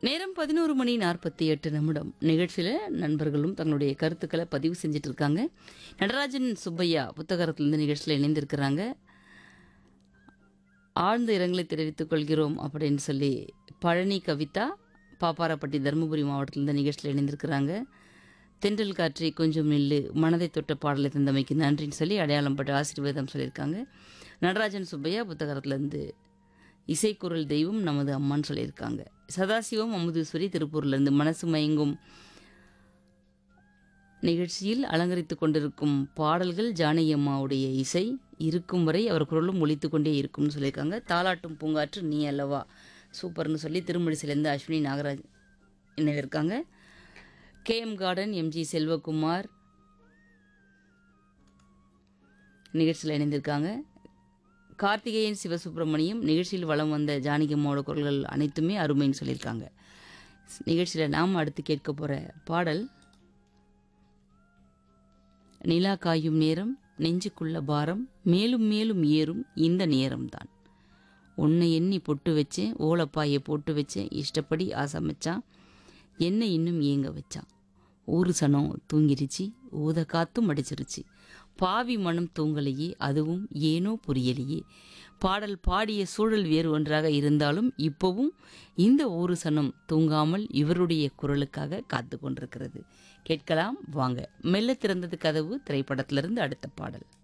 நேரம் பதினோரு மணி நாற்பத்தி எட்டு நிமிடம் நிகழ்ச்சியில் நண்பர்களும் தங்களுடைய கருத்துக்களை பதிவு செஞ்சுட்டு இருக்காங்க நடராஜன் சுப்பையா புத்தகத்திலிருந்து நிகழ்ச்சியில் இணைந்திருக்கிறாங்க ஆழ்ந்த இரங்கலை தெரிவித்துக் கொள்கிறோம் அப்படின்னு சொல்லி பழனி கவிதா பாப்பாரப்பட்டி தருமபுரி மாவட்டத்திலிருந்து நிகழ்ச்சியில் இணைந்திருக்கிறாங்க தென்றல் காற்றி கொஞ்சம் நில்லு மனதை தொட்ட பாடலை தந்தமைக்கு நன்றின்னு சொல்லி அடையாளம் பட்டு ஆசீர்வாதம் சொல்லியிருக்காங்க நடராஜன் சுப்பையா புத்தகத்திலேருந்து இசைக்குரல் தெய்வம் நமது அம்மான்னு சொல்லியிருக்காங்க சதாசிவம் அமுதீஸ்வரி திருப்பூர்லேருந்து மனசு மயங்கும் நிகழ்ச்சியில் அலங்கரித்து கொண்டிருக்கும் பாடல்கள் ஜானகி அம்மாவுடைய இசை இருக்கும் வரை அவர் குரலும் ஒலித்து கொண்டே இருக்கும்னு சொல்லியிருக்காங்க தாலாட்டும் பூங்காற்று நீ அல்லவா சூப்பர்னு சொல்லி திருமணிசிலேருந்து அஸ்வினி நாகராஜ் இணைவிருக்காங்க கேஎம் கார்டன் எம்ஜி செல்வகுமார் நிகழ்ச்சியில் இணைந்திருக்காங்க கார்த்திகேயன் சிவசுப்பிரமணியம் நிகழ்ச்சியில் வலம் வந்த ஜானகி அம்மாவோட குரல்கள் அனைத்துமே அருமைன்னு சொல்லியிருக்காங்க நிகழ்ச்சியில் நாம் அடுத்து கேட்க போகிற பாடல் நிலா காயும் நேரம் நெஞ்சுக்குள்ள பாரம் மேலும் மேலும் ஏறும் இந்த நேரம்தான் உன்னை எண்ணி பொட்டு வச்சேன் ஓலப்பாயை போட்டு வச்சேன் இஷ்டப்படி ஆசமைச்சான் என்னை இன்னும் ஏங்க வச்சான் ஊரு சனம் தூங்கிருச்சு ஊத காத்தும் அடிச்சிருச்சு பாவி மனம் தூங்கலையே அதுவும் ஏனோ புரியலையே பாடல் பாடிய சூழல் வேறு ஒன்றாக இருந்தாலும் இப்போவும் இந்த ஊரு சனம் தூங்காமல் இவருடைய குரலுக்காக காத்து கொண்டிருக்கிறது கேட்கலாம் வாங்க மெல்ல திறந்தது கதவு திரைப்படத்திலிருந்து அடுத்த பாடல்